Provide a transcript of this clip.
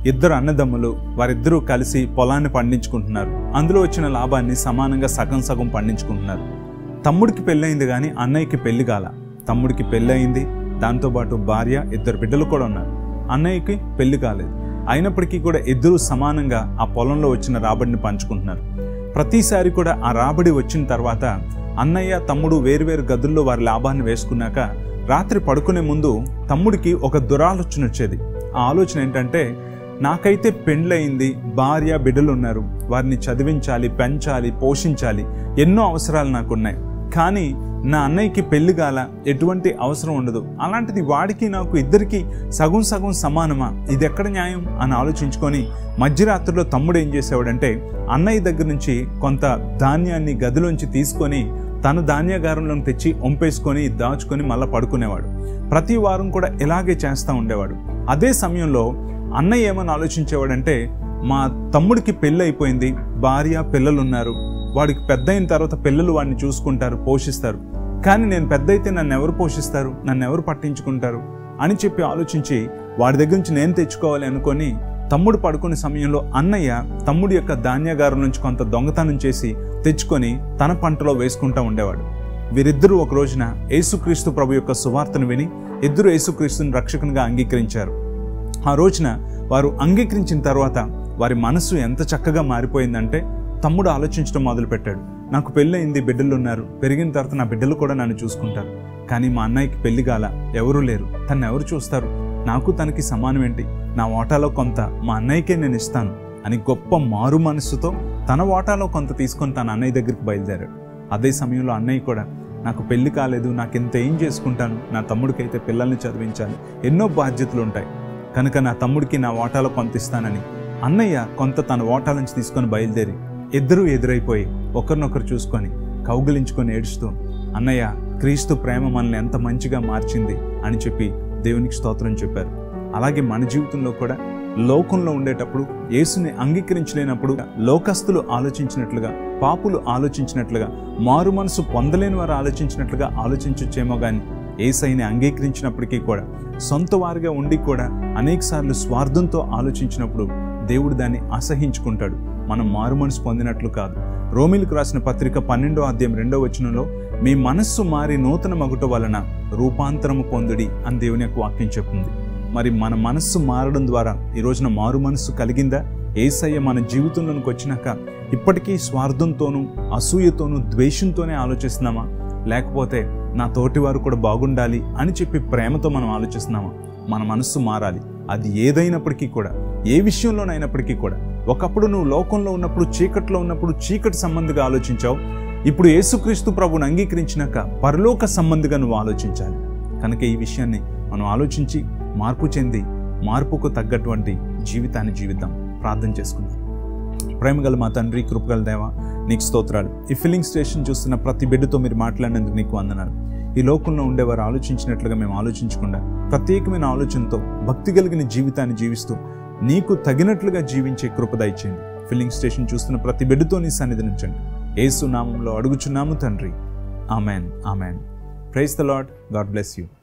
ఇద్దరు అన్నదమ్ములు వారిద్దరూ కలిసి పొలాన్ని పండించుకుంటున్నారు అందులో వచ్చిన లాభాన్ని సమానంగా సగం సగం పండించుకుంటున్నారు తమ్ముడికి పెళ్ళయింది కానీ అన్నయ్యకి పెళ్లి కాల తమ్ముడికి పెళ్ళయింది దాంతోపాటు భార్య ఇద్దరు బిడ్డలు కూడా ఉన్నారు అన్నయ్యకి పెళ్లి కాలేదు అయినప్పటికీ కూడా ఇద్దరూ సమానంగా ఆ పొలంలో వచ్చిన రాబడిని పంచుకుంటున్నారు ప్రతిసారి కూడా ఆ రాబడి వచ్చిన తర్వాత అన్నయ్య తమ్ముడు వేరువేరు గదుల్లో వారి లాభాన్ని వేసుకున్నాక రాత్రి పడుకునే ముందు తమ్ముడికి ఒక దురాలోచన వచ్చేది ఆ ఆలోచన ఏంటంటే నాకైతే పెండ్లయింది భార్య బిడ్డలు ఉన్నారు వారిని చదివించాలి పెంచాలి పోషించాలి ఎన్నో అవసరాలు నాకున్నాయి కానీ నా అన్నయ్యకి పెళ్లి కాల ఎటువంటి అవసరం ఉండదు అలాంటిది వాడికి నాకు ఇద్దరికి సగం సగం సమానమా ఇది ఎక్కడ న్యాయం అని ఆలోచించుకొని మధ్యరాత్రిలో తమ్ముడు ఏం చేసేవాడంటే అన్నయ్య దగ్గర నుంచి కొంత ధాన్యాన్ని గదిలోంచి తీసుకొని తన ధాన్యాగారంలో తెచ్చి ఒంపేసుకొని దాచుకొని మళ్ళీ పడుకునేవాడు ప్రతి వారం కూడా ఇలాగే చేస్తూ ఉండేవాడు అదే సమయంలో అన్నయ్య ఏమని ఆలోచించేవాడంటే మా తమ్ముడికి పెళ్ళి అయిపోయింది భార్య పిల్లలు ఉన్నారు వాడికి పెద్ద అయిన తర్వాత పిల్లలు వాడిని చూసుకుంటారు పోషిస్తారు కానీ నేను పెద్ద అయితే నన్ను ఎవరు పోషిస్తారు నన్ను ఎవరు పట్టించుకుంటారు అని చెప్పి ఆలోచించి వాడి దగ్గర నుంచి నేను తెచ్చుకోవాలి అనుకొని తమ్ముడు పడుకునే సమయంలో అన్నయ్య తమ్ముడి యొక్క ధాన్యాగారం నుంచి కొంత దొంగతనం చేసి తెచ్చుకొని తన పంటలో వేసుకుంటూ ఉండేవాడు వీరిద్దరూ ఒక రోజున యేసుక్రీస్తు ప్రభు యొక్క సువార్తను విని ఇద్దరు యేసుక్రీస్తుని రక్షకునిగా అంగీకరించారు ఆ రోజున వారు అంగీకరించిన తర్వాత వారి మనసు ఎంత చక్కగా మారిపోయిందంటే తమ్ముడు ఆలోచించడం మొదలుపెట్టాడు నాకు పెళ్ళయింది బిడ్డలు ఉన్నారు పెరిగిన తర్వాత నా బిడ్డలు కూడా నన్ను చూసుకుంటారు కానీ మా అన్నయ్యకి పెళ్లి కాల ఎవరూ లేరు తను ఎవరు చూస్తారు నాకు తనకి సమానం ఏంటి నా ఓటాలో కొంత మా అన్నయ్యకే నేను ఇస్తాను అని గొప్ప మారు మనస్సుతో తన ఓటాలో కొంత తీసుకొని తన అన్నయ్య దగ్గరికి బయలుదేరాడు అదే సమయంలో అన్నయ్య కూడా నాకు పెళ్లి కాలేదు నాకు ఇంత ఏం చేసుకుంటాను నా తమ్ముడికైతే పిల్లల్ని చదివించాలి ఎన్నో బాధ్యతలు ఉంటాయి కనుక నా తమ్ముడికి నా ఓటాలో కొంత ఇస్తానని అన్నయ్య కొంత తన ఓటాల నుంచి తీసుకొని బయలుదేరి ఇద్దరూ ఎదురైపోయి ఒకరినొకరు చూసుకొని కౌగిలించుకొని ఏడుస్తూ అన్నయ్య క్రీస్తు ప్రేమ మనల్ని ఎంత మంచిగా మార్చింది అని చెప్పి దేవునికి స్తోత్రం చెప్పారు అలాగే మన జీవితంలో కూడా లోకంలో ఉండేటప్పుడు యేసుని అంగీకరించలేనప్పుడు లోకస్తులు ఆలోచించినట్లుగా పాపులు ఆలోచించినట్లుగా మారు మనసు పొందలేని వారు ఆలోచించినట్లుగా ఆలోచించచ్చేమో కానీ ఏసైని అంగీకరించినప్పటికీ కూడా సొంత వారిగా ఉండి కూడా అనేకసార్లు స్వార్థంతో ఆలోచించినప్పుడు దేవుడు దాన్ని అసహించుకుంటాడు మనం మారు మనసు పొందినట్లు కాదు రోమిలకు రాసిన పత్రిక పన్నెండో అధ్యాయం రెండో వచనంలో మీ మనస్సు మారి నూతన మగుట వలన రూపాంతరము పొందుడి అని దేవుని యొక్క వాక్యం చెప్తుంది మరి మన మనస్సు మారడం ద్వారా ఈ రోజున మారు మనస్సు కలిగిందా ఏసయ్య మన జీవితంలోనికి వచ్చినాక ఇప్పటికీ స్వార్థంతోనూ అసూయతోనూ ద్వేషంతోనే ఆలోచిస్తున్నామా లేకపోతే నా తోటివారు కూడా బాగుండాలి అని చెప్పి ప్రేమతో మనం ఆలోచిస్తున్నామా మన మనస్సు మారాలి అది ఏదైనప్పటికీ కూడా ఏ విషయంలోనైనప్పటికీ కూడా ఒకప్పుడు నువ్వు లోకంలో ఉన్నప్పుడు చీకట్లో ఉన్నప్పుడు చీకటి సంబంధిగా ఆలోచించావు ఇప్పుడు యేసుక్రీస్తు ప్రభుని అంగీకరించినాక పరలోక సంబంధిగా నువ్వు ఆలోచించాలి కనుక ఈ విషయాన్ని మనం ఆలోచించి మార్పు చెంది మార్పుకు తగ్గటువంటి జీవితాన్ని జీవిద్దాం ప్రార్థన చేసుకుందాం ప్రేమగల మా తండ్రి కృపగల దేవ నీకు స్తోత్రాలు ఈ ఫిల్లింగ్ స్టేషన్ చూస్తున్న ప్రతి బిడ్డతో మీరు మాట్లాడినందుకు నీకు వందనాలు ఈ లోకంలో ఉండేవారు ఆలోచించినట్లుగా మేము ఆలోచించకుండా ప్రత్యేకమైన ఆలోచనతో భక్తి కలిగిన జీవితాన్ని జీవిస్తూ నీకు తగినట్లుగా జీవించే కృప దయచేయండి ఫిల్లింగ్ స్టేషన్ చూస్తున్న ప్రతి బిడ్డతో నీ సన్నిధి నుంచండి ఏసు నామంలో అడుగుచున్నాము తండ్రి amen amen praise the lord God bless you